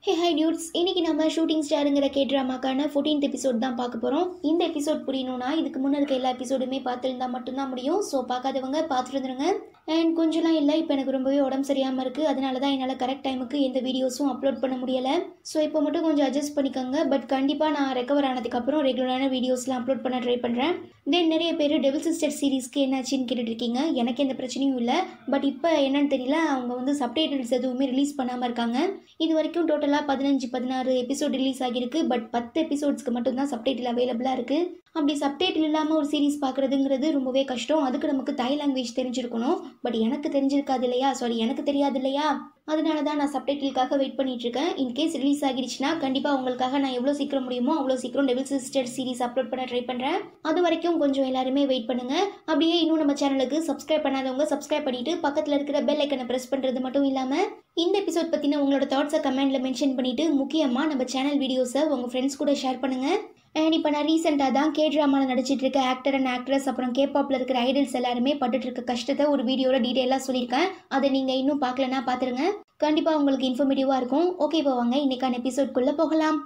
ஹே high dudes இன்னைக்கு நம்ம shooting ஸ்டாருங்கிற கே ட்ராமாக்கான ஃபோர்டீன்த் எபிசோட் தான் பார்க்க போகிறோம் இந்த எபிசோட் புரியணும்னா இதுக்கு முன்னே இருக்க எல்லா எபிசோடுமே பார்த்துருந்தா மட்டும்தான் முடியும் ஸோ பார்க்காதவங்க பார்த்துட்டு இருந்துருங்க அண்ட் கொஞ்சம்லாம் இல்லை இப்போ எனக்கு ரொம்பவே உடம்பு சரியாமல் இருக்குது அதனால தான் என்னால் கரெக்ட் டைமுக்கு எந்த வீடியோஸும் அப்லோட் பண்ண முடியலை ஸோ இப்போ மட்டும் கொஞ்சம் அட்ஜஸ்ட் பண்ணிக்கோங்க பட் கண்டிப்பாக நான் ரெக்கவர் ஆனதுக்கப்புறம் ரெகுலரான வீடியோஸ்லாம் அப்லோட் பண்ண ட்ரை பண்ணுறேன் தென் நிறைய பேர் டெவில் சிஸ்டர் சீரிஸ்க்கு என்னாச்சுன்னு கேட்டுட்டு இருக்கீங்க எனக்கு எந்த பிரச்சனையும் இல்லை பட் இப்போ என்னன்னு தெரியல அவங்க வந்து சப்டைட்டில்ஸ் எதுவுமே ரிலீஸ் பண்ணாமல் இருக்காங்க இது வரைக்கும் டோட்டலாக பதினஞ்சு பதினாறு எபிசோட் ரிலீஸ் ஆகியிருக்கு பட் பத்து எபிசோட்ஸ்க்கு மட்டும்தான் சப்டைட்டில் அவைலபிளாக இருக்குது அப்படி சப்டைட்டில் இல்லாமல் ஒரு சீரிஸ் பார்க்குறதுங்கிறது ரொம்பவே கஷ்டம் அதுக்கு நமக்கு தாய் லாங்குவேஜ் தெரிஞ்சிருக்கணும் பட் எனக்கு தெரிஞ்சிருக்காது இல்லையா சாரி எனக்கு தெரியாது இல்லையா அதனால தான் நான் சப்டைட்டிலுக்காக வெயிட் பண்ணிட்டு இருக்கேன் இன்கேஸ் ரிலீஸ் ஆகிடுச்சுன்னா கண்டிப்பாக உங்களுக்காக நான் எவ்வளோ சீக்கிரம் முடியுமோ அவ்வளோ சீக்கிரம் டெவில் சிஸ்டர் சீரிஸ் அப்லோட் பண்ண ட்ரை பண்ணுறேன் அது வரைக்கும் கொஞ்சம் எல்லாருமே வெயிட் பண்ணுங்க அப்படியே இன்னும் நம்ம சேனலுக்கு சப்ஸ்கிரைப் பண்ணாதவங்க சப்ஸ்கிரைப் பண்ணிட்டு பக்கத்தில் இருக்கிற பெல் ஐக்கனை ப்ரெஸ் பண்ணுறது மட்டும் இல்லாமல் இந்த எபிசோட் பற்றின உங்களோட தாட்ஸை கமெண்ட்டில் மென்ஷன் பண்ணிட்டு முக்கியமாக நம்ம சேனல் வீடியோஸை உங்கள் ஃப்ரெண்ட்ஸ் கூட ஷேர் பண்ணுங்கள் அண்ட் இப்போ நான் ரீசெண்டாக தான் கே ட்ராமாவில் நடிச்சிட்டு இருக்க ஆக்டர் அண்ட் ஆக்ட்ரஸ் அப்புறம் கே பாப்பில் இருக்கிற ஐடல்ஸ் எல்லாருமே பட்டுட்டு இருக்க கஷ்டத்தை ஒரு வீடியோவில் டீட்டெயிலாக சொல்லியிருக்கேன் அதை நீங்கள் இன்னும் பார்க்கலனா பார்த்துருங்க கண்டிப்பாக உங்களுக்கு இன்ஃபர்மேட்டிவாக இருக்கும் ஓகே இப்போ வாங்க இன்னைக்கான எபிசோட்குள்ளே போகலாம்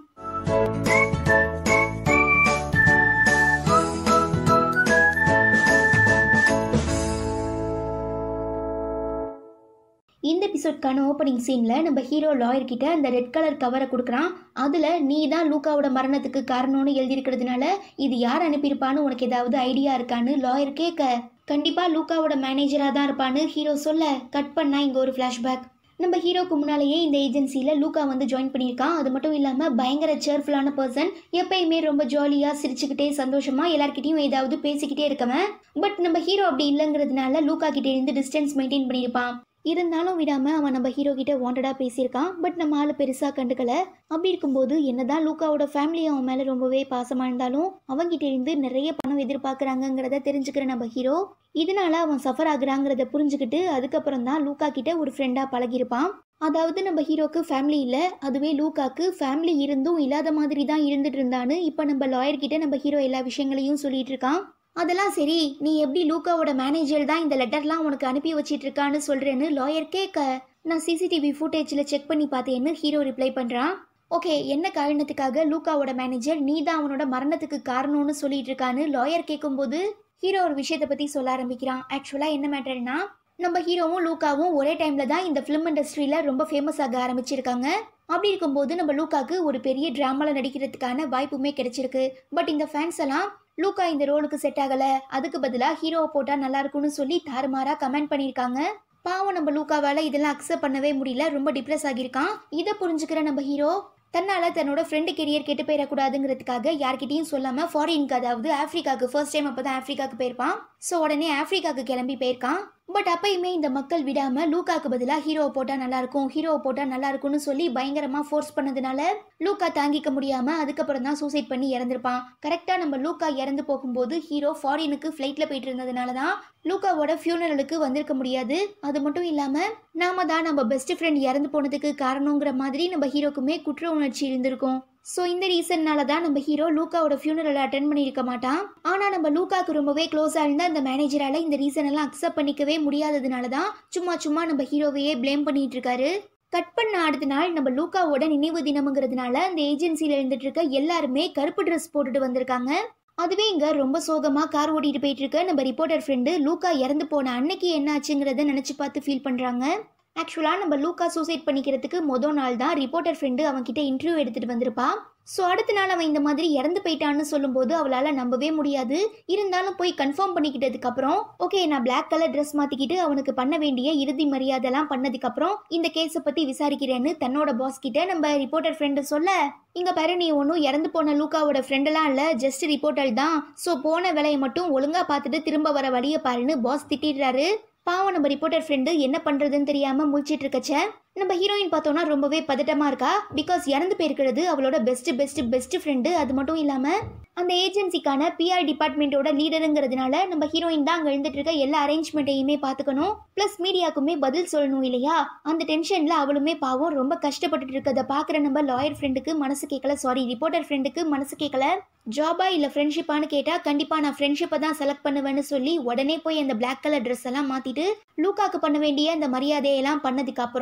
இந்த எபிசோட்கான ஓப்பனிங் சீனில் நம்ம ஹீரோ லாயர் கிட்ட அந்த ரெட் கலர் கவரை கொடுக்குறான் அதில் நீ தான் லூக்காவோட மரணத்துக்கு காரணம்னு எழுதியிருக்கிறதுனால இது யார் அனுப்பியிருப்பான்னு உனக்கு ஏதாவது ஐடியா இருக்கான்னு லாயர் கேட்க கண்டிப்பாக லூக்காவோட மேனேஜராக தான் இருப்பான்னு ஹீரோ சொல்ல கட் பண்ணா இங்கே ஒரு ஃப்ளாஷ்பேக் நம்ம ஹீரோக்கு முன்னாலேயே இந்த ஏஜென்சியில் லூக்கா வந்து ஜாயின் பண்ணியிருக்கான் அது மட்டும் இல்லாமல் பயங்கர சேர்ஃபுல்லான பர்சன் எப்பயுமே ரொம்ப ஜாலியாக சிரிச்சுக்கிட்டே சந்தோஷமாக எல்லார்கிட்டையும் ஏதாவது பேசிக்கிட்டே இருக்கவன் பட் நம்ம ஹீரோ அப்படி இல்லைங்கிறதுனால லூக்கா கிட்டே இருந்து டிஸ்டன்ஸ் மெயின்டைன் பண்ணியிருப்பான் இருந்தாலும் விடாமல் அவன் நம்ம ஹீரோ கிட்ட வாண்டடாக பேசியிருக்கான் பட் நம்ம ஆள் பெருசாக கண்டுக்கல அப்படி இருக்கும்போது என்னதான் லூக்காவோட ஃபேமிலி அவன் மேலே ரொம்பவே பாசமாக இருந்தாலும் அவன்கிட்ட இருந்து நிறைய பணம் எதிர்பார்க்குறாங்கங்கிறத தெரிஞ்சுக்கிற நம்ம ஹீரோ இதனால அவன் சஃபர் ஆகுறாங்கிறத புரிஞ்சுக்கிட்டு அதுக்கப்புறம் தான் லூக்கா கிட்ட ஒரு ஃப்ரெண்டாக பழகியிருப்பான் அதாவது நம்ம ஹீரோக்கு ஃபேமிலி இல்லை அதுவே லூக்காக்கு ஃபேமிலி இருந்தும் இல்லாத மாதிரி தான் இருந்துட்டு இருந்தான்னு இப்போ நம்ம லாயர் கிட்ட நம்ம ஹீரோ எல்லா விஷயங்களையும் சொல்லிட்டு இருக்கான் அதெல்லாம் சரி நீ எப்படி லூக்காவோட மேனேஜர் தான் இந்த லெட்டர்லாம் உனக்கு அனுப்பி வச்சிட்டு இருக்கான்னு சொல்றேன்னு லாயர் கேட்க நான் சிசிடிவி ஃபுட்டேஜில் செக் பண்ணி பார்த்தேன்னு ஹீரோ ரிப்ளை பண்ணுறான் ஓகே என்ன காரணத்துக்காக லூக்காவோட மேனேஜர் நீ தான் அவனோட மரணத்துக்கு காரணம்னு சொல்லிட்டு இருக்கான்னு லாயர் கேட்கும்போது ஹீரோ ஒரு விஷயத்தை பற்றி சொல்ல ஆரம்பிக்கிறான் ஆக்சுவலாக என்ன மேட்டர்னா நம்ம ஹீரோவும் லூக்காவும் ஒரே டைமில் தான் இந்த ஃபிலிம் இண்டஸ்ட்ரியில் ரொம்ப ஃபேமஸ் ஆக ஆரம்பிச்சிருக்காங்க அப்படி இருக்கும்போது நம்ம லூக்காக்கு ஒரு பெரிய ட்ராமாவில் நடிக்கிறதுக்கான வாய்ப்புமே கிடைச்சிருக்கு பட் இந்த ஃபேன்ஸ் எல்லாம் லூக்கா இந்த ரோலுக்கு செட் ஆகல அதுக்கு பதிலாக ஹீரோவை போட்டா நல்லா இருக்கும்னு சொல்லி தாறுமாறா கமெண்ட் பண்ணியிருக்காங்க பாவம் நம்ம லூக்காவால இதெல்லாம் அக்செப்ட் பண்ணவே முடியல ரொம்ப டிப்ரெஸ் ஆகியிருக்கான் இதை புரிஞ்சுக்கிற நம்ம ஹீரோ தன்னால தன்னோட ஃப்ரெண்டு கெரியர் கெட்டு போயிடக்கூடாதுங்கிறதுக்காக யார்கிட்டயும் சொல்லாம ஃபாரினுக்கு அதாவது ஆஃப்ரிக்காவுக்கு ஃபர்ஸ்ட் டைம் அப்பதான் ஆஃப்ரிக்காவுக்கு போயிருப்பான் ஸோ உடனே ஆஃப்ரிக்காவுக்கு கிளம்பி போயிருக்கான் பட் அப்பயுமே இந்த மக்கள் விடாம லூக்காக்கு பதிலாக ஹீரோவை போட்டா நல்லா இருக்கும் ஹீரோவை போட்டா நல்லா இருக்கும்னு சொல்லி பயங்கரமா ஃபோர்ஸ் பண்ணதுனால லூக்கா தாங்கிக்க முடியாம அதுக்கப்புறம் தான் சூசைட் பண்ணி இறந்திருப்பான் கரெக்டா நம்ம லூக்கா இறந்து போகும்போது ஹீரோ ஃபாரினுக்கு ஃப்ளைட்ல போயிட்டு இருந்ததுனால தான் லூக்காவோட ஃபியூனரலுக்கு வந்திருக்க முடியாது அது மட்டும் இல்லாம நாம தான் நம்ம பெஸ்ட் ஃப்ரெண்ட் இறந்து போனதுக்கு காரணங்கிற மாதிரி நம்ம ஹீரோக்குமே குற்ற உணர்ச்சி இருந்திருக்கும் ஸோ இந்த ரீசன்னால தான் நம்ம ஹீரோ லூக்காவோட ஃபியூனரலை அட்டன் பண்ணியிருக்க மாட்டான் ஆனால் நம்ம லூக்காக்கு ரொம்பவே க்ளோஸாக இருந்த அந்த மேனேஜரால் இந்த ரீசன் எல்லாம் அக்செப்ட் பண்ணிக்கவே முடியாததுனால தான் சும்மா சும்மா நம்ம ஹீரோவையே ப்ளேம் பண்ணிட்டு இருக்காரு கட் பண்ண அடுத்த நாள் நம்ம லூக்காவோட நினைவு தினம்ங்கிறதுனால அந்த ஏஜென்சியில் இருந்துட்டு இருக்க எல்லாருமே கருப்பு ட்ரெஸ் போட்டுட்டு வந்திருக்காங்க அதுவே இங்க ரொம்ப சோகமா கார் ஓட்டிட்டு போயிட்டு இருக்க நம்ம ரிப்போர்ட்டர் ஃப்ரெண்டு லூக்கா இறந்து போன அன்னைக்கு என்ன ஆச்சுங்கிறத நினைச்சு பார்த்து ஃபீல் பண்றாங்க ஆக்சுவலாக நம்ம லூக்கா சூசைட் பண்ணிக்கிறதுக்கு மொதல் நாள் தான் ரிப்போர்ட்டர் ஃப்ரெண்டு அவன்கிட்ட இன்டர்வியூ எடுத்துகிட்டு வந்திருப்பா ஸோ அடுத்த நாள் அவன் இந்த மாதிரி இறந்து போயிட்டான்னு சொல்லும்போது அவளால் நம்பவே முடியாது இருந்தாலும் போய் கன்ஃபார்ம் பண்ணிக்கிட்டதுக்கப்புறம் ஓகே நான் பிளாக் கலர் ட்ரெஸ் மாற்றிக்கிட்டு அவனுக்கு பண்ண வேண்டிய இறுதி மரியாதைலாம் பண்ணதுக்கப்புறம் இந்த கேஸை பற்றி விசாரிக்கிறேன்னு தன்னோட பாஸ் கிட்ட நம்ம ரிப்போர்ட்டர் ஃப்ரெண்டு சொல்ல இங்கே பாரு நீ ஒன்றும் இறந்து போன லூக்காவோட ஃப்ரெண்டெல்லாம் இல்லை ஜஸ்ட் ரிப்போர்ட்டர் தான் ஸோ போன வேலையை மட்டும் ஒழுங்காக பார்த்துட்டு திரும்ப வர வழியை பாருன்னு பாஸ் திட்டிடுறாரு பாவம் நம்ம ரிப்போர்ட்டர் ஃப்ரெண்டு என்ன பண்ணுறதுன்னு தெரியாமல் முழிச்சிட்டு இருக்கச்ச நம்ம ஹீரோயின் பார்த்தோன்னா ரொம்பவே பதட்டமாக இருக்கா பிகாஸ் இறந்து போயிருக்கிறது அவளோட பெஸ்ட் பெஸ்ட் பெஸ்ட் ஃப்ரெண்டு அது மட்டும் இல்லாமல் அந்த ஏஜென்சிக்கான பிஆர் டிபார்ட்மெண்ட்டோட லீடருங்கிறதுனால நம்ம ஹீரோயின் தான் அங்கே இருந்துட்டு இருக்க எல்லா அரேஞ்ச்மெண்ட்டையுமே பார்த்துக்கணும் ப்ளஸ் மீடியாக்குமே பதில் சொல்லணும் இல்லையா அந்த டென்ஷனில் அவளுமே பாவம் ரொம்ப கஷ்டப்பட்டுட்டு இருக்கதை பார்க்குற நம்ம லாயர் ஃப்ரெண்டுக்கு மனசு கேட்கல சாரி ரிப்போர்ட்டர் ஃப்ரெண்டுக்கு மனசு கேட்கல ஜாபா இல்லை ஃப்ரெண்ட்ஷிப்பான்னு கேட்டால் கண்டிப்பாக நான் ஃப்ரெண்ட்ஷிப்பை தான் செலக்ட் பண்ணுவேன்னு சொல்லி உடனே போய் அந்த பிளாக் கலர் ட்ரெஸ் எல்லாம் மாற்றிட்டு லூக்காக்கு பண்ண வேண்டிய அந்த மரியாதையெல்லாம் பண்ணதுக்கு அப்புறம் நம்ம ஹீரோ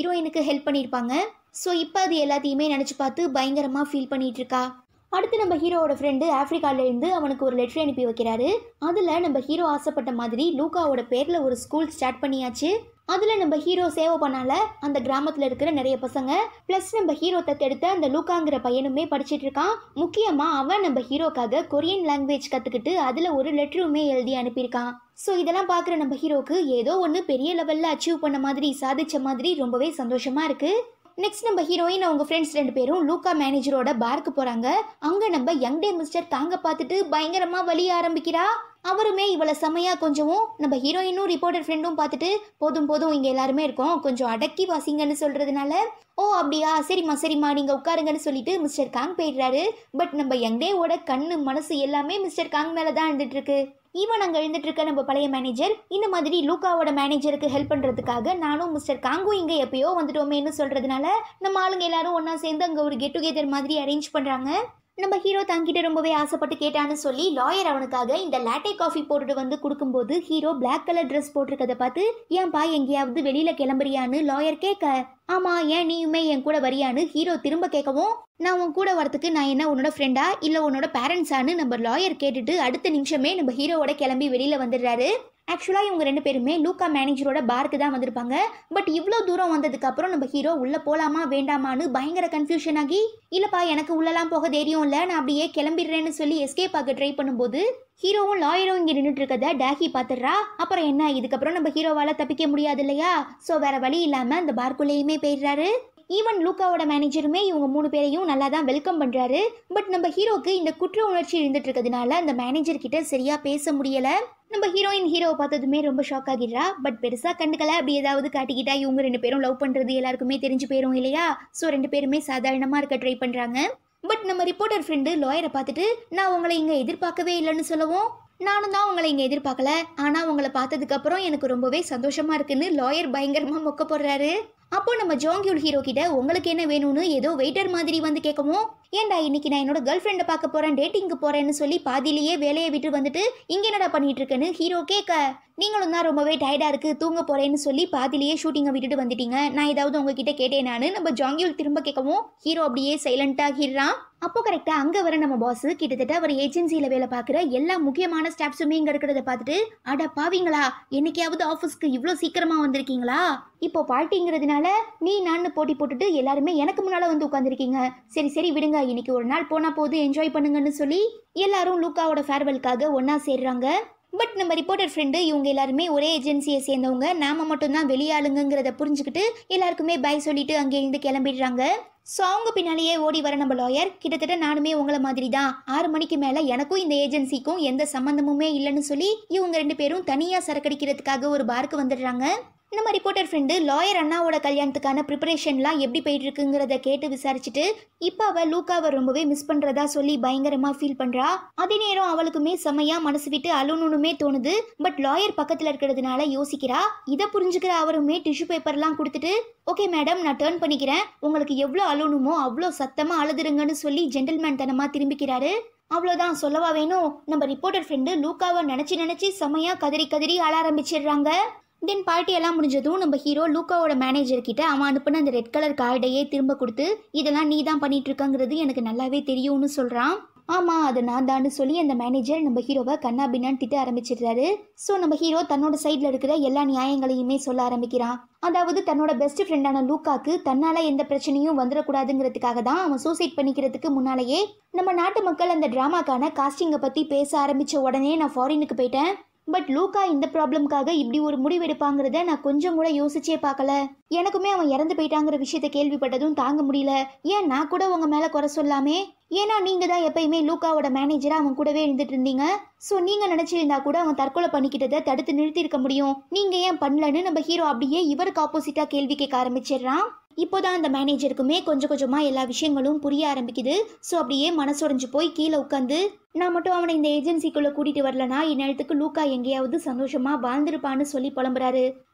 ஹீரோயினுக்கு ஹெல்ப் பண்ணியிருப்பாங்க ஸோ இப்போ அது எல்லாத்தையுமே நினச்சி பார்த்து பயங்கரமாக ஃபீல் பண்ணிட்டு இருக்கா அடுத்து நம்ம ஹீரோவோட ஃப்ரெண்டு ஆஃப்ரிக்காலேருந்து அவனுக்கு ஒரு லெட்டர் அனுப்பி வைக்கிறாரு அதில் நம்ம ஹீரோ ஆசைப்பட்ட மாதிரி லூக்காவோட பேரில் ஒரு ஸ்கூல் ஸ்டார்ட் பண்ணியாச்சு அதில் நம்ம ஹீரோ சேவை பண்ணால அந்த கிராமத்தில் இருக்கிற நிறைய பசங்க ப்ளஸ் நம்ம ஹீரோ தத்தெடுத்த அந்த லூக்காங்கிற பையனுமே படிச்சிட்டு இருக்கான் முக்கியமாக அவன் நம்ம ஹீரோக்காக கொரியன் லாங்குவேஜ் கற்றுக்கிட்டு அதில் ஒரு லெட்டருமே எழுதி அனுப்பியிருக்கான் ஸோ இதெல்லாம் பார்க்குற நம்ம ஹீரோக்கு ஏதோ ஒன்று பெரிய லெவலில் அச்சீவ் பண்ண மாதிரி சாதிச்ச மாதிரி ரொம்பவே சந்தோஷமாக இருக்குது நெக்ஸ்ட் நம்ம ஹீரோயின் அவங்க ஃப்ரெண்ட்ஸ் ரெண்டு பேரும் லூக்கா மேனேஜரோட பார்க்கு போகிறாங்க அங்கே நம்ம யங் டே மிஸ்டர் தாங்க பார்த்துட்டு பயங்கரமாக வலிய ஆரம்பிக்கிறா அவருமே இவளை செமையா கொஞ்சமும் நம்ம ஹீரோயினும் ரிப்போர்ட்டர் ஃப்ரெண்டும் பார்த்துட்டு போதும் போதும் இங்கே எல்லாருமே இருக்கோம் கொஞ்சம் அடக்கி வாசிங்கன்னு சொல்கிறதுனால ஓ அப்படியா சரிம்மா சரிம்மா நீங்கள் உட்காருங்கன்னு சொல்லிட்டு மிஸ்டர் காங் போயிடுறாரு பட் நம்ம யங் டேவோட கண்ணு மனசு எல்லாமே மிஸ்டர் காங் மேலே தான் இருந்துட்டு இருக்கு ஈவன் அங்கே எழுந்துட்டு இருக்க நம்ம பழைய மேனேஜர் இந்த மாதிரி லூக்காவோட மேனேஜருக்கு ஹெல்ப் பண்ணுறதுக்காக நானும் மிஸ்டர் காங்கும் இங்கே எப்பயோ வந்துட்டோமேன்னு சொல்கிறதுனால நம்ம ஆளுங்க எல்லாரும் ஒன்றா சேர்ந்து அங்கே ஒரு கெட் டுகெதர் மாதிரி அரேஞ்ச் பண்ணுறாங்க நம்ம ஹீரோ தங்கிட்ட ரொம்பவே ஆசைப்பட்டு கேட்டான்னு சொல்லி லாயர் அவனுக்காக இந்த லாட்டே காஃபி போட்டுட்டு வந்து கொடுக்கும்போது ஹீரோ பிளாக் கலர் ட்ரெஸ் போட்டிருக்கதை பார்த்து ஏன்பா எங்கேயாவது வெளியில கிளம்புறியான்னு லாயர் கேட்க ஆமா ஏன் நீயுமே என் கூட வரியான்னு ஹீரோ திரும்ப கேட்கவும் நான் உன் கூட வரதுக்கு நான் என்ன உன்னோட ஃப்ரெண்டா இல்ல உன்னோட பேரண்ட்ஸான்னு நம்ம லாயர் கேட்டுட்டு அடுத்த நிமிஷமே நம்ம ஹீரோவோட கிளம்பி வெளியில வந்துடுறாரு ஆக்சுவலாக இவங்க ரெண்டு பேருமே லூக்கா மேனேஜரோட பார்க்கு தான் வந்திருப்பாங்க பட் இவ்வளோ தூரம் வந்ததுக்கு அப்புறம் நம்ம ஹீரோ உள்ள போலாமா வேண்டாமான்னு பயங்கர கன்ஃபியூஷன் ஆகி இல்லப்பா எனக்கு உள்ளலாம் போக தைரியம் இல்லை நான் அப்படியே கிளம்பிடுறேன்னு சொல்லி எஸ்கேப் ஆக ட்ரை பண்ணும்போது ஹீரோவும் லாயரும் இங்கே நின்றுட்டு இருக்கத டேகி பார்த்துடுறா அப்புறம் என்ன இதுக்கப்புறம் நம்ம ஹீரோவால் தப்பிக்க முடியாது இல்லையா ஸோ வேற வழி இல்லாமல் அந்த பார்க்குள்ளேயுமே போயிடுறாரு ஈவன் லூக்காவோட மேனேஜருமே இவங்க மூணு பேரையும் நல்லா தான் வெல்கம் பண்ணுறாரு பட் நம்ம ஹீரோக்கு இந்த குற்ற உணர்ச்சி இருந்துட்டு இருக்கிறதுனால அந்த மேனேஜர் கிட்ட சரியாக பேச முடியலை நம்ம ஹீரோயின் ஹீரோவை பார்த்ததுமே ரொம்ப ஷாக் ஆகிடுறா பட் பெருசாக கண்டுக்கல அப்படி ஏதாவது காட்டிக்கிட்டா இவங்க ரெண்டு பேரும் லவ் பண்ணுறது எல்லாருக்குமே தெரிஞ்சு போயிடும் இல்லையா ஸோ ரெண்டு பேருமே சாதாரணமாக இருக்க ட்ரை பண்ணுறாங்க பட் நம்ம ரிப்போர்ட்டர் ஃப்ரெண்டு லாயரை பார்த்துட்டு நான் உங்களை இங்கே எதிர்பார்க்கவே இல்லைன்னு சொல்லவும் நானும் தான் உங்களை இங்கே எதிர்பார்க்கல ஆனால் உங்களை பார்த்ததுக்கு அப்புறம் எனக்கு ரொம்பவே சந்தோஷமா இருக்குன்னு லாயர் பயங்கரமாக மொக்க போடுறாரு அப்போ நம்ம ஜோங்கியூல் ஹீரோ கிட்ட உங்களுக்கு என்ன வேணும்னு ஏதோ வெயிட்டர் மாதிரி வந்து கேட்கவும் ஏன்டா இன்னைக்கு நான் என்னோட கேர்ள் ஃப்ரெண்டை பார்க்க போறேன் டேட்டிங்க்கு போறேன்னு சொல்லி பாதியிலேயே வேலையை விட்டு வந்துட்டு இங்க என்னடா பண்ணிட்டு இருக்கேன்னு ஹீரோ கேட்க நீங்களும் தான் ரொம்பவே டயர்டா இருக்கு தூங்க போறேன்னு சொல்லி பாதியிலேயே ஷூட்டிங்கை விட்டுட்டு வந்துட்டீங்க நான் ஏதாவது உங்ககிட்ட கேட்டேன் நானு நம்ம ஜாங்கியூல் திரும்ப கேட்கவும் ஹீரோ அப்படியே சைலண்ட் ஆகிடுறான் அப்போ கரெக்டா அங்க வர நம்ம பாஸ் கிட்டத்தட்ட அவர் ஏஜென்சியில வேலை பார்க்குற எல்லா முக்கியமான ஸ்டாஃப்ஸுமே இங்க இருக்கிறத பார்த்துட்டு அட பாவீங்களா என்னைக்காவது ஆஃபீஸ்க்கு இவ்வளோ சீக்கிரமா வந்திருக்கீங்களா இப்போ பார்ட்டிங்கிறதுனால நீ நான் போட்டி போட்டுட்டு எல்லாருமே எனக்கு முன்னால வந்து உட்காந்துருக்கீங்க சரி சரி விடுங்க இன்னைக்கு ஒரு நாள் போனா போது என்ஜாய் பண்ணுங்கன்னு சொல்லி எல்லாரும் லூக்காவோட ஃபேர்வெல்காக ஒண்ணா சேர்றாங்க பட் நம்ம ரிப்போர்ட்டர் ஃப்ரெண்டு இவங்க எல்லாருமே ஒரே ஏஜென்சியை சேர்ந்தவங்க நாம மட்டும்தான் வெளியாளுங்கிறத புரிஞ்சுக்கிட்டு எல்லாருக்குமே பை சொல்லிட்டு அங்கேருந்து கிளம்பிடுறாங்க ஸோ அவங்க பின்னாலேயே ஓடி வர நம்ம லாயர் கிட்டத்தட்ட நானுமே உங்களை மாதிரி தான் ஆறு மணிக்கு மேலே எனக்கும் இந்த ஏஜென்சிக்கும் எந்த சம்மந்தமுமே இல்லைன்னு சொல்லி இவங்க ரெண்டு பேரும் தனியாக சரக்கடிக்கிறதுக்காக ஒரு பார்க்கு வந்துடுறாங்க நம்ம ரிப்போர்ட்டர் ஃப்ரெண்டு லாயர் அண்ணாவோட கல்யாணத்துக்கான ப்ரிப்பரேஷன்லாம் எப்படி போயிட்டு இருக்குங்கிறத கேட்டு விசாரிச்சுட்டு இப்போ அவள் லூக்காவை ரொம்பவே மிஸ் பண்ணுறதா சொல்லி பயங்கரமாக ஃபீல் பண்ணுறா அதே நேரம் அவளுக்குமே செம்மையா மனசு விட்டு அழுணுமே தோணுது பட் லாயர் பக்கத்தில் இருக்கிறதுனால யோசிக்கிறா இதை புரிஞ்சுக்கிற அவருமே டிஷ்யூ பேப்பர்லாம் கொடுத்துட்டு ஓகே மேடம் நான் டேர்ன் பண்ணிக்கிறேன் உங்களுக்கு எவ்வளோ அழுணுமோ அவ்வளோ சத்தமாக அழுதுருங்கன்னு சொல்லி ஜென்டில்மேன் தனமாக திரும்பிக்கிறாரு அவ்வளோதான் சொல்லவா வேணும் நம்ம ரிப்போர்ட்டர் ஃப்ரெண்டு லூக்காவை நினச்சி நினச்சி செம்மையா கதறி கதறி அழ ஆரம்பிச்சிடுறாங்க தென் பார்ட்டி எல்லாம் முடிஞ்சதும் நம்ம ஹீரோ லூக்காவோட மேனேஜர் கிட்ட அவன் அனுப்பின அந்த ரெட் கலர் கார்டையே திரும்ப கொடுத்து இதெல்லாம் நீ தான் பண்ணிட்டு இருக்கங்கிறது எனக்கு நல்லாவே தெரியும்னு சொல்றான் ஆமா அது நான் தான்னு சொல்லி அந்த மேனேஜர் நம்ம ஹீரோவை கண்ணா பின்னான்னு திட்ட ஆரம்பிச்சிடுறாரு ஸோ நம்ம ஹீரோ தன்னோட சைடில் இருக்கிற எல்லா நியாயங்களையுமே சொல்ல ஆரம்பிக்கிறான் அதாவது தன்னோட பெஸ்ட் ஃப்ரெண்டான லூக்காக்கு தன்னால எந்த பிரச்சனையும் வந்துடக்கூடாதுங்கிறதுக்காக தான் அவன் சூசைட் பண்ணிக்கிறதுக்கு முன்னாலேயே நம்ம நாட்டு மக்கள் அந்த டிராமாக்கான காஸ்டிங்கை பத்தி பேச ஆரம்பிச்ச உடனே நான் ஃபாரினுக்கு போயிட்டேன் பட் லூக்கா இந்த ப்ராப்ளம்காக இப்படி ஒரு முடிவு எடுப்பாங்கிறத நான் கொஞ்சம் கூட யோசிச்சே பார்க்கல எனக்குமே அவன் இறந்து போயிட்டாங்கிற விஷயத்த கேள்விப்பட்டதும் தாங்க முடியல ஏன் நான் கூட உங்க மேல குறை சொல்லாமே ஏன்னா நீங்க தான் எப்பயுமே லூக்காவோட மேனேஜரா அவன் கூடவே இருந்துட்டு இருந்தீங்க ஸோ நீங்க நினைச்சிருந்தா கூட அவன் தற்கொலை பண்ணிக்கிட்டதை தடுத்து நிறுத்தியிருக்க முடியும் நீங்க ஏன் பண்ணலன்னு நம்ம ஹீரோ அப்படியே இவருக்கு ஆப்போசிட்டா கேள்வி கேட்க ஆரம்பிச்சிடுறான் இப்போதான் அந்த மேனேஜருக்குமே கொஞ்சம் கொஞ்சமா எல்லா விஷயங்களும் புரிய ஆரம்பிக்குது ஸோ அப்படியே மனசுடைஞ்சு போய் கீழே உட்காந்து நான் மட்டும் அவனை இந்த ஏஜென்சிக்குள்ள கூட்டிட்டு வரலனா இந்நேரத்துக்கு லூக்கா எங்கேயாவது சந்தோஷமா வாழ்ந்திருப்பான்னு சொல்லி புலம்புறாரு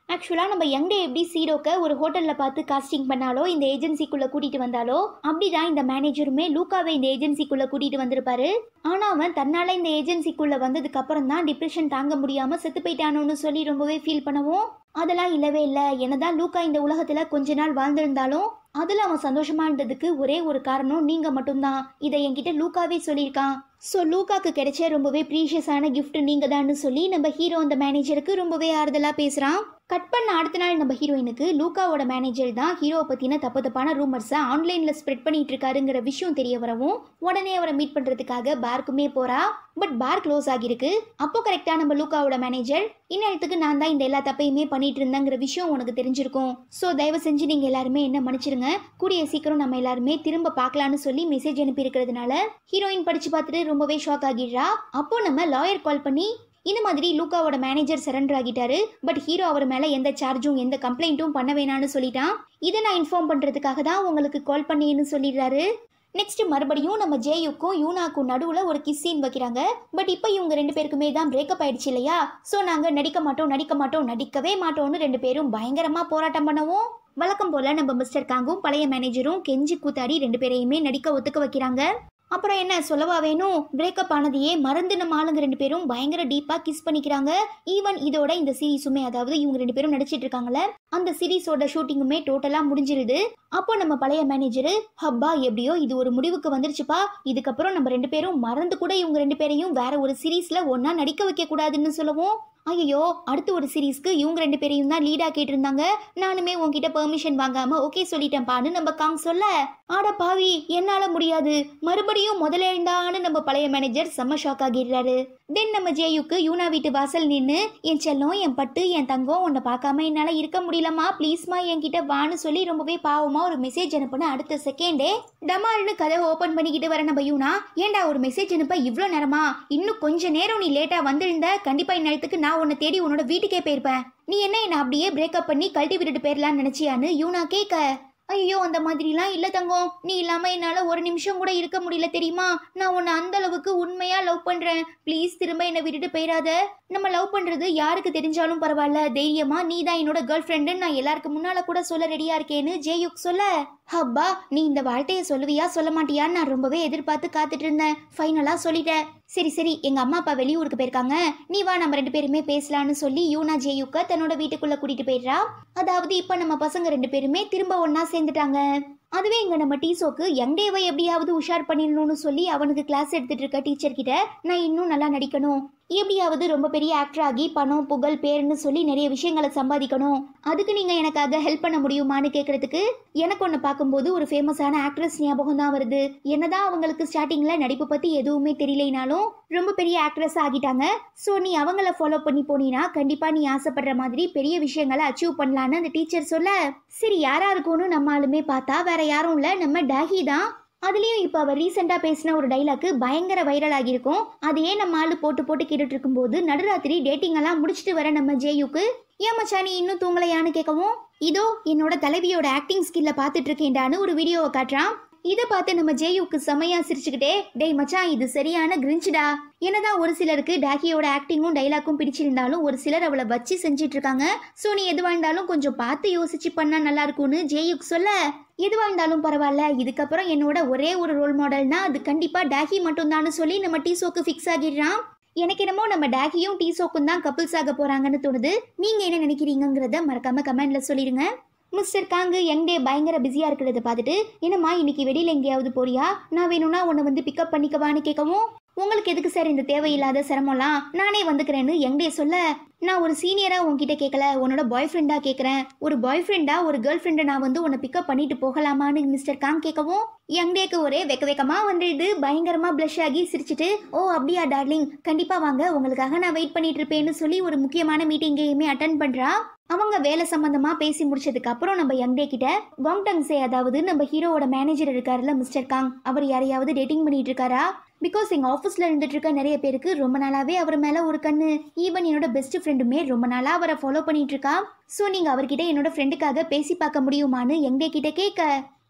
ஆக்சுவலாக நம்ம யங்டே எப்படி சீரோக்க ஒரு ஹோட்டலில் பார்த்து காஸ்டிங் பண்ணாலோ இந்த ஏஜென்சிக்குள்ளே கூட்டிகிட்டு வந்தாலோ அப்படிதான் இந்த மேனேஜருமே லூக்காவை இந்த ஏஜென்சிக்குள்ளே கூட்டிகிட்டு வந்திருப்பாரு ஆனால் அவன் தன்னால் இந்த ஏஜென்சிக்குள்ளே வந்ததுக்கு அப்புறம் தான் டிப்ரெஷன் தாங்க முடியாமல் செத்து போயிட்டானோன்னு சொல்லி ரொம்பவே ஃபீல் பண்ணவும் அதெல்லாம் இல்லவே இல்லை என்னதான் லூக்கா இந்த உலகத்தில் கொஞ்ச நாள் வாழ்ந்திருந்தாலும் அதில் அவன் சந்தோஷமா இருந்ததுக்கு ஒரே ஒரு காரணம் நீங்கள் மட்டும்தான் இதை என்கிட்ட லூக்காவே சொல்லியிருக்கான் ஸோ லூக்காக்கு கிடைச்ச ரொம்பவே ப்ரீஷியஸான gift நீங்க தான்னு சொல்லி நம்ம ஹீரோ அந்த மேனேஜருக்கு ரொம்பவே ஆறுதலாக பேசுகிறான் கட் பண்ண அடுத்த நாள் நம்ம ஹீரோயினுக்கு லூக்காவோட மேனேஜர் தான் ஹீரோவை பற்றின தப்பு தப்பான ரூமர்ஸை ஆன்லைனில் ஸ்ப்ரெட் பண்ணிட்டு இருக்காருங்கிற விஷயம் தெரிய வரவும் உடனே அவரை மீட் பண்ணுறதுக்காக பார்க்குமே போறா பட் பார் க்ளோஸ் ஆகியிருக்கு அப்போ கரெக்டாக நம்ம லூக்காவோட மேனேஜர் இந்நேரத்துக்கு நான் தான் இந்த எல்லா தப்பையுமே பண்ணிட்டு இருந்தேங்கிற விஷயம் உனக்கு தெரிஞ்சிருக்கும் ஸோ தயவு செஞ்சு நீங்கள் எல்லாருமே என்ன மன்னிச்சிருங்க கூடிய சீக்கிரம் நம்ம எல்லாருமே திரும்ப பார்க்கலான்னு சொல்லி மெசேஜ் அனுப்பி இருக்கிறதுனால ஹீரோயின் படிச்சு பார்த்துட்டு ரொம்பவே ஷாக் ஆகிடுறா அப்போ நம்ம லாயர் கால் பண்ணி இந்த மாதிரி லூக்காவோட மேனேஜர் சரண்டர் ஆகிட்டாரு பட் ஹீரோ அவர் மேலே எந்த சார்ஜும் எந்த கம்ப்ளைண்ட்டும் பண்ண வேணான்னு சொல்லிட்டான் இதை நான் இன்ஃபார்ம் பண்ணுறதுக்காக தான் உங்களுக்கு கால் பண்ணேன்னு சொல்லிடுறாரு நெக்ஸ்ட் மறுபடியும் நம்ம ஜேயுக்கும் யூனாக்கும் நடுவில் ஒரு கிஸ் சீன் வைக்கிறாங்க பட் இப்போ இவங்க ரெண்டு பேருக்குமே தான் பிரேக்கப் ஆயிடுச்சு இல்லையா ஸோ நாங்கள் நடிக்க மாட்டோம் நடிக்க மாட்டோம் நடிக்கவே மாட்டோம்னு ரெண்டு பேரும் பயங்கரமாக போராட்டம் பண்ணவும் வழக்கம் போல நம்ம மிஸ்டர் காங்கும் பழைய மேனேஜரும் கெஞ்சி கூத்தாடி ரெண்டு பேரையுமே நடிக்க ஒத்துக்க வைக்கிறாங்க அப்புறம் என்ன சொல்லவா வேணும் பிரேக்கப் ஆனதையே மறந்து நம்ம ஆளுங்க ரெண்டு பேரும் பயங்கர டீப்பா கிஸ் பண்ணிக்கிறாங்க ஈவன் இதோட இந்த சீரீஸுமே அதாவது இவங்க ரெண்டு பேரும் நடிச்சிட்டு இருக்காங்கல்ல அந்த சீரீஸோட ஷூட்டிங்குமே டோட்டலா முடிஞ்சிருது அப்போ நம்ம பழைய மேனேஜர் ஹப்பா எப்படியோ இது ஒரு முடிவுக்கு வந்துருச்சுப்பா இதுக்கப்புறம் நம்ம ரெண்டு பேரும் மறந்து கூட இவங்க ரெண்டு பேரையும் வேற ஒரு சீரீஸ்ல ஒன்னா நடிக்க வைக்க கூடாதுன்னு சொல்லவும் ஐயோ அடுத்த ஒரு சீரீஸ்க்கு இவங்க ரெண்டு பேரையும் தான் லீடா கேட்டிருந்தாங்க நானுமே உன்கிட்ட பெர்மிஷன் வாங்காம ஓகே சொல்லிட்டேன்ப்பான்னு நம்ம காங் சொல்ல ஆட பாவி என்னால முடியாது மறுபடியும் முதல்ல இருந்தான்னு நம்ம பழைய மேனேஜர் செம்ம ஷாக் ஆகிடுறாரு தென் நம்ம ஜேயுக்கு யூனா வீட்டு வாசல் நின்று என் செல்லம் என் பட்டு என் தங்கம் உன்னை பார்க்காம என்னால இருக்க முடியலம்மா ப்ளீஸ்மா என்கிட்ட வான்னு சொல்லி ரொம்பவே பாவமா ஒரு மெசேஜ் அனுப்புன அடுத்த செகண்டே டமால்னு கதை ஓபன் பண்ணிக்கிட்டு வர நம்ம யூனா ஏன்டா ஒரு மெசேஜ் அனுப்ப இவ்வளோ நேரமா இன்னும் கொஞ்ச நேரம் நீ லேட்டா வந்திருந்த கண்டிப்பா இந்நேரத்துக்கு நான் உன்னை தேடி உன்னோட வீட்டுக்கே போயிருப்பேன் நீ என்ன என்ன அப்படியே பிரேக்கப் பண்ணி கழட்டி விட்டுட்டு போயிடலான்னு நினைச்சியான்னு யூனா கேட்க ஐயோ அந்த மாதிரிலாம் இல்லை தங்கம் நீ இல்லாம என்னால ஒரு நிமிஷம் கூட இருக்க முடியல தெரியுமா நான் உன்னை அந்த அளவுக்கு உண்மையா லவ் பண்றேன் ப்ளீஸ் திரும்ப என்னை விட்டுட்டு போயிடாத நம்ம லவ் பண்றது யாருக்கு தெரிஞ்சாலும் பரவாயில்ல தைரியமா நீ தான் என்னோட கேர்ள் ஃப்ரெண்டுன்னு நான் எல்லாருக்கு முன்னால கூட சொல்ல ரெடியா இருக்கேன்னு ஜேயுக் சொல்ல ஹப்பா நீ இந்த வாழ்க்கையை சொல்லுவியா சொல்ல மாட்டியான்னு நான் ரொம்பவே எதிர்பார்த்து காத்துட்டு இருந்தேன் ஃபைனலா சொல்லிட்டேன் சரி சரி எங்க அம்மா அப்பா வெளியூருக்கு போயிருக்காங்க நீ வா நம்ம ரெண்டு பேருமே பேசலாம்னு சொல்லி யூனா ஜேயுக்க தன்னோட வீட்டுக்குள்ள கூட்டிட்டு போயிடுறா அதாவது இப்ப நம்ம பசங்க ரெண்டு பேருமே திரும்ப ஒண்ணா சேர்ந்துட்டாங்க அதுவே இங்க நம்ம டீசோக்கு யங் டேவை எப்படியாவது உஷார் பண்ணிடணும்னு சொல்லி அவனுக்கு கிளாஸ் எடுத்துட்டு இருக்க டீச்சர் கிட்ட நான் இன்னும் நல்லா நடிக்கணும் எப்படியாவது ரொம்ப பெரிய ஆக்டர் ஆகி பணம் புகழ் பேருன்னு சொல்லி நிறைய விஷயங்களை சம்பாதிக்கணும் அதுக்கு நீங்க எனக்காக ஹெல்ப் பண்ண முடியுமான்னு கேட்கறதுக்கு எனக்கு ஒன்று பார்க்கும்போது ஒரு ஃபேமஸான ஆக்ட்ரஸ் ஞாபகம் தான் வருது என்னதான் அவங்களுக்கு ஸ்டார்டிங்ல நடிப்பு பத்தி எதுவுமே தெரியலைனாலும் ரொம்ப பெரிய ஆக்ட்ரஸ் ஆகிட்டாங்க ஸோ நீ அவங்கள ஃபாலோ பண்ணி போனீனா கண்டிப்பா நீ ஆசைப்படுற மாதிரி பெரிய விஷயங்களை அச்சீவ் பண்ணலான்னு அந்த டீச்சர் சொல்ல சரி யாரா இருக்கும்னு நம்ம ஆளுமே பார்த்தா வேற யாரும் இல்ல நம்ம டாகி தான் அதுலேயும் இப்போ அவர் ரீசெண்டாக பேசின ஒரு டைலாக்கு பயங்கர வைரல் ஆகியிருக்கும் அதையே நம்ம ஆளு போட்டு போட்டு கேட்டுட்டு இருக்கும்போது நடுராத்திரி டேட்டிங் எல்லாம் முடிச்சுட்டு வர நம்ம ஜேயுக்கு ஏன் மச்சான் நீ இன்னும் தூங்கலையான்னு கேட்கவும் இதோ என்னோட தலைவியோட ஆக்டிங் ஸ்கில்ல பார்த்துட்டு இருக்கேன்டான்னு ஒரு வீடியோவை காட்டுறான் இதை பார்த்து நம்ம ஜேயுக்கு செமையா சிரிச்சுக்கிட்டே டேய் மச்சான் இது சரியான கிரிஞ்சுடா என்னதான் ஒரு சிலருக்கு டாகியோட ஆக்டிங்கும் டைலாக்கும் பிடிச்சிருந்தாலும் ஒரு சிலர் அவளை வச்சு செஞ்சிட்டு இருக்காங்க ஸோ நீ எதுவாக இருந்தாலும் கொஞ்சம் பார்த்து யோசிச்சு பண்ணா நல்லா இருக்கும்னு ஜேயுக் சொல்ல எதுவாக இருந்தாலும் பரவாயில்ல இதுக்கப்புறம் என்னோட ஒரே ஒரு ரோல் மாடல்னா அது கண்டிப்பாக டாகி மட்டும்தான்னு சொல்லி நம்ம டீசோக்கு ஃபிக்ஸ் ஆகிடுறான் எனக்கு என்னமோ நம்ம டாகியும் டீசோக்கும் தான் கப்புள்ஸ் ஆக போறாங்கன்னு தோணுது நீங்க என்ன நினைக்கிறீங்கிறத மறக்காம கமெண்ட்ல சொல்லிடுங்க மிஸ்டர் காங்கு யங் டே பயங்கர பிஸியாக இருக்கிறத பார்த்துட்டு என்னம்மா இன்னைக்கு வெளியில் எங்கேயாவது போறியா நான் வேணும்னா உன்னை வந்து பிக்கப் பண்ணிக்கவான்னு கேட்கவும் உங்களுக்கு எதுக்கு சார் இந்த தேவையில்லாத சிரமம்லாம் நானே வந்துக்கிறேன்னு யங் டே சொல்ல நான் ஒரு சீனியராக உன்கிட்ட கேட்கல உன்னோட பாய் ஃப்ரெண்டாக கேட்குறேன் ஒரு பாய் ஃப்ரெண்டா ஒரு கேர்ள் ஃப்ரெண்டை நான் வந்து உன்னை பிக்கப் பண்ணிட்டு போகலாமான்னு மிஸ்டர் காங் கேட்கவும் யங் டேக்கு ஒரே வெக்க வெக்கமாக வந்துடுது பயங்கரமாக ப்ளஷ் ஆகி சிரிச்சிட்டு ஓ அப்படியா டார்லிங் கண்டிப்பாக வாங்க உங்களுக்காக நான் வெயிட் பண்ணிட்டு இருப்பேன்னு சொல்லி ஒரு முக்கியமான மீட்டிங்கையுமே அட்டன் பண்ணுறா அவங்க வேலை சம்பந்தமா பேசி முடிச்சதுக்கு அப்புறம் நம்ம யங் டே கிட்ட வாங் டங் சே அதாவது நம்ம ஹீரோவோட மேனேஜர் இருக்காருல்ல மிஸ்டர் காங் அவர் யாரையாவது டேட்டிங் பண்ணிட்டு இருக்காரா பிகாஸ் எங்க ஆஃபீஸ்ல இருந்துட்டு இருக்க நிறைய பேருக்கு ரொம்ப நாளாவே அவர் மேல ஒரு கண்ணு ஈவன் என்னோட பெஸ்ட் ஃப்ரெண்டுமே ரொம்ப நாளா அவரை ஃபாலோ பண்ணிட்டு இருக்கா ஸோ நீங்க அவர்கிட்ட என்னோட ஃப்ரெண்டுக்காக பேசி பார்க்க முடியுமான்னு யங் டே கிட்ட கேட்க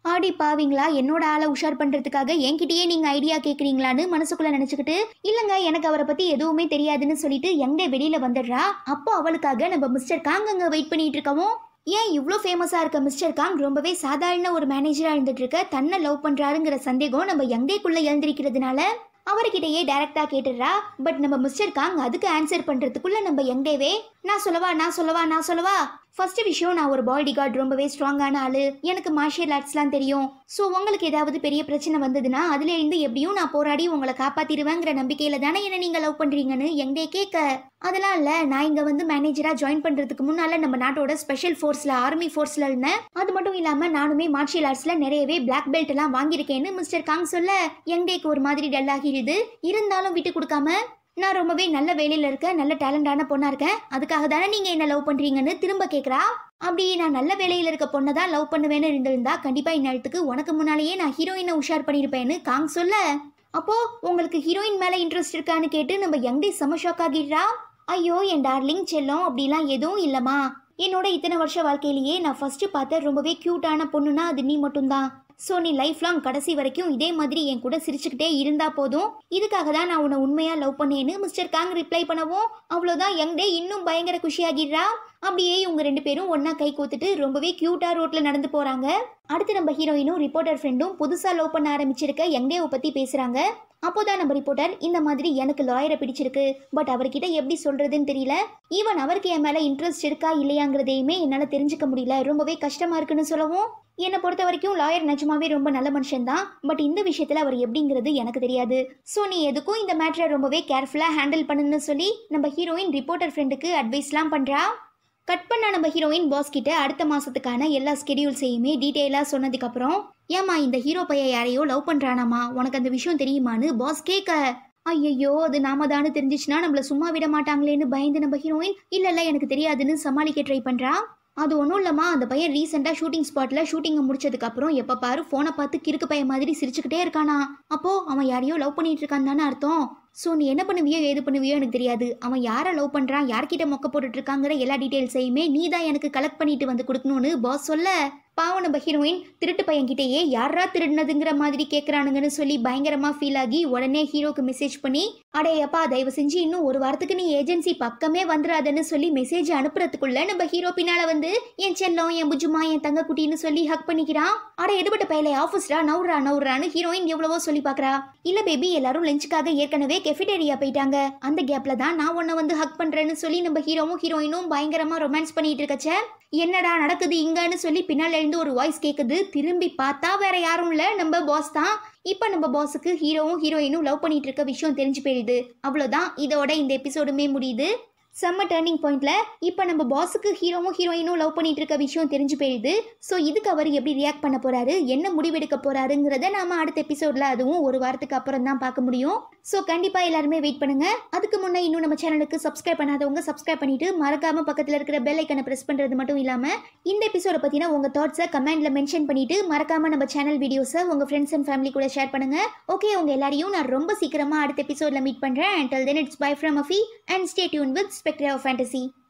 ஆடி பாவீங்களா என்னோட ஆளை உஷார் பண்றதுக்காக என்கிட்டயே நீங்க ஐடியா கேக்குறீங்களான்னு மனசுக்குள்ள நினைச்சுக்கிட்டு இல்லங்க எனக்கு அவரை பத்தி எதுவுமே தெரியாதுன்னு சொல்லிட்டு எங்க வெளியில வந்துடுறா அப்போ அவளுக்காக நம்ம மிஸ்டர் காங் அங்க வெயிட் பண்ணிட்டு இருக்கவும் ஏன் இவ்வளோ ஃபேமஸாக இருக்க மிஸ்டர் காங் ரொம்பவே சாதாரண ஒரு மேனேஜராக இருந்துட்டு இருக்க தன்னை லவ் பண்ணுறாருங்கிற சந்தேகம் நம்ம யங்டேக்குள்ளே எழுந்திருக்கிறதுனால அவர்கிட்டயே டைரக்டா கேட்டுடுறா பட் நம்ம மிஸ்டர் காங் அதுக்கு ஆன்சர் பண்றதுக்குள்ள நம்ம யங்டேவே நான் சொல்லவா நான் சொல்லவா நான் சொல்லவா ஃபர்ஸ்ட் விஷயம் நான் ஒரு பாடி கார்டு ரொம்பவே ஸ்ட்ராங்கான ஆளு எனக்கு மார்ஷியல் ஆர்ட்ஸ்லாம் தெரியும் ஸோ உங்களுக்கு ஏதாவது பெரிய பிரச்சனை வந்ததுன்னா அதுல இருந்து எப்படியும் நான் போராடி உங்களை காப்பாத்திடுவேங்கிற நம்பிக்கையில தானே என்ன நீங்க லவ் பண்றீங்கன்னு எங்கே கேட்க அதெல்லாம் இல்ல நான் இங்க வந்து மேனேஜரா ஜாயின் பண்றதுக்கு முன்னால நம்ம நாட்டோட ஸ்பெஷல் ஃபோர்ஸ்ல ஆர்மி ஃபோர்ஸ்ல இருந்தேன் அது மட்டும் இல்லாம நானுமே மார்ஷியல் ஆர்ட்ஸ்ல நிறையவே பிளாக் பெல்ட் எல்லாம் வாங்கியிருக்கேன்னு மிஸ்டர் காங் சொல்ல யங்டேக்கு ஒரு மாதிரி டல் ஆகிடுது இருந்தாலும் விட்டு கொடுக்காம நான் ரொம்பவே நல்ல வேலையில இருக்க நல்ல டேலண்டான பொண்ணா இருக்கேன் அதுக்காக தானே நீங்க என்ன லவ் பண்றீங்கன்னு திரும்ப கேக்குறா அப்படி நான் நல்ல வேலையில இருக்க பொண்ணை தான் லவ் பண்ணுவேன்னு இருந்திருந்தா கண்டிப்பா இந்நேரத்துக்கு உனக்கு முன்னாலேயே நான் ஹீரோயினை உஷார் பண்ணியிருப்பேன்னு காங் சொல்ல அப்போ உங்களுக்கு ஹீரோயின் மேல இன்ட்ரெஸ்ட் இருக்கான்னு கேட்டு நம்ம யங்டே செம ஷாக் ஆகிடுறா ஐயோ என் டார்லிங் செல்லம் அப்படிலாம் எதுவும் இல்லம்மா என்னோட இத்தனை வருஷ வாழ்க்கையிலேயே நான் ஃபர்ஸ்ட் பார்த்த ரொம்பவே கியூட்டான பொண்ணுனா அது நீ மட்டும்தான் ஸோ நீ லைஃப் லாங் கடைசி வரைக்கும் இதே மாதிரி என் கூட சிரிச்சுக்கிட்டே இருந்தா போதும் இதுக்காக தான் நான் உன்னை உண்மையா லவ் பண்ணேன்னு மிஸ்டர் காங் ரிப்ளை பண்ணவும் அவ்வளோதான் யங் டே இன்னும் பயங்கர குஷியாகிடுறா அப்படியே இவங்க ரெண்டு பேரும் ஒண்ணா கை கோத்துட்டு ரொம்பவே கியூட்டா ரோட்ல நடந்து போறாங்க அடுத்து நம்ம ஹீரோயினும் ரிப்போர்ட்டர் ஃப்ரெண்டும் புதுசா லவ் பண்ண ஆரம்பிச்சிருக்க யங்டேவை பத்தி பேசுறாங்க அப்போதான் நம்ம ரிப்போர்ட்டர் இந்த மாதிரி எனக்கு லாயரை பிடிச்சிருக்கு பட் அவர்கிட்ட எப்படி சொல்றதுன்னு தெரியல ஈவன் அவருக்கு என் மேல இன்ட்ரெஸ்ட் இருக்கா இல்லையாங்கிறதையுமே என்னால தெரிஞ்சுக்க முடியல ரொம்பவே கஷ்டமா இருக்குன்னு சொல்லவும் என்னை பொறுத்த வரைக்கும் லாயர் நிஜமாவே ரொம்ப நல்ல மனுஷன் தான் பட் இந்த விஷயத்துல அவர் எப்படிங்கிறது எனக்கு தெரியாது ஸோ நீ எதுக்கும் இந்த மேட்டரை ரொம்பவே கேர்ஃபுல்லா ஹேண்டில் பண்ணுன்னு சொல்லி நம்ம ஹீரோயின் ரிப்போர்ட்டர் ஃப்ரெண்டுக்கு அட்வைஸ்லாம் பண்றா கட் பண்ண நம்ம ஹீரோயின் பாஸ் கிட்ட அடுத்த மாசத்துக்கான எல்லா ஸ்கெடியூல்ஸையுமே டீட்டெயிலாக சொன்னதுக்கப்புறம் ஏமா இந்த ஹீரோ பையன் யாரையோ லவ் பண்றானாமா உனக்கு அந்த விஷயம் தெரியுமான்னு பாஸ் கேட்க ஐயையோ அது நாம தானு தெரிஞ்சிச்சுன்னா நம்மள சும்மா விட மாட்டாங்களேன்னு பயந்து நம்ம ஹீரோயின் இல்ல இல்ல எனக்கு தெரியாதுன்னு சமாளிக்க ட்ரை பண்றா அது ஒன்றும் இல்லம்மா அந்த பையன் ரீசெண்டாக ஷூட்டிங் ஸ்பாட்டில் ஷூட்டிங்கை முடிச்சதுக்கு அப்புறம் எப்போ பாரு ஃபோனை பார்த்து கிறுக்கு பையன் மாதிரி சிரிச்சுக்கிட்டே இருக்கானா அப்போ அவன் யாரையோ லவ் பண்ணிட்டு இருக்கான்னு தானே அர்த்தம் ஸோ நீ என்ன பண்ணுவியோ ஏது பண்ணுவியோ எனக்கு தெரியாது அவன் யாரை லவ் பண்ணுறான் யார்கிட்ட மொக்க போட்டுட்டு இருக்காங்கிற எல்லா டீட்டெயில்ஸையுமே நீ தான் எனக்கு கலெக்ட் பண்ணிட்டு வந்து கொடுக்கணும்னு பாஸ் சொல்ல பாவம் நம்ம ஹீரோயின் திருட்டு பையன்கிட்டயே யாரா திருடினதுங்கிற மாதிரி கேட்குறானுங்கன்னு சொல்லி பயங்கரமா ஃபீல் ஆகி உடனே ஹீரோக்கு மெசேஜ் பண்ணி அடையப்பா தயவு செஞ்சு இன்னும் ஒரு வாரத்துக்கு நீ ஏஜென்சி பக்கமே வந்துடாதன்னு சொல்லி மெசேஜ் அனுப்புறதுக்குள்ள நம்ம ஹீரோ பின்னால வந்து என் செல்லம் என் புஜுமா என் தங்க குட்டின்னு சொல்லி ஹக் பண்ணிக்கிறான் அட எடுபட்ட பையல ஆஃபீஸ்ரா நவுறா நவுறான்னு ஹீரோயின் எவ்வளவோ சொல்லி பார்க்கறா இல்ல பேபி எல்லாரும் லஞ்சுக்காக ஏற்கனவே கெஃபிடேரியா போயிட்டாங்க அந்த கேப்ல தான் நான் உன்னை வந்து ஹக் பண்றேன்னு சொல்லி நம்ம ஹீரோவும் ஹீரோயினும் பயங்கரமா ரொமான்ஸ் பண்ணிட்டு இருக்கச்ச என்னடா நடக்குது இங்கன்னு சொல்லி பின்னால இருந்து ஒரு வாய்ஸ் கேக்குது திரும்பி பார்த்தா வேற யாரும் இல்ல நம்ம பாஸ் தான் இப்போ நம்ம பாஸுக்கு ஹீரோவும் ஹீரோயினும் லவ் பண்ணிட்டு இருக்க விஷயம் தெரிஞ்சு போயிடுது அவ்வளோதான் இதோட இந்த எபிசோடுமே முடியுது செம்ம டேர்னிங் பாயிண்ட்ல இப்போ நம்ம பாஸுக்கு ஹீரோவும் ஹீரோயினும் லவ் பண்ணிட்டு இருக்க விஷயம் தெரிஞ்சு போயிடுது ஸோ இதுக்கு அவர் எப்படி ரியாக்ட் பண்ண போறாரு என்ன முடிவெடுக்க போறாருங்கிறத நாம அடுத்த எபிசோட்ல அதுவும் ஒரு வாரத்துக்கு அப்புறம் தான் பார்க்க முடியும் ஸோ கண்டிப்பா எல்லாருமே வெயிட் பண்ணுங்க அதுக்கு முன்னே இன்னும் நம்ம சேனலுக்கு சப்ஸ்கிரைப் பண்ணாதவங்க சப்ஸ்கிரைப் பண்ணிட்டு மறக்காம பக்கத்தில் இருக்கிற பெல் ஐக்கனை பிரஸ் பண்றது மட்டும் இல்லாம இந்த எபிசோட பத்தின உங்க தாட்ஸை கமெண்ட்ல மென்ஷன் பண்ணிட்டு மறக்காம நம்ம சேனல் வீடியோஸை உங்க ஃப்ரெண்ட்ஸ் அண்ட் ஃபேமிலி கூட ஷேர் பண்ணுங்க ஓகே உங்க எல்லாரையும் நான் ரொம்ப சீக்கிரமா அடுத்த எபிசோட்ல மீட் பண்றேன் until then it's bye from அஃபி and stay tuned with Spectre of Fantasy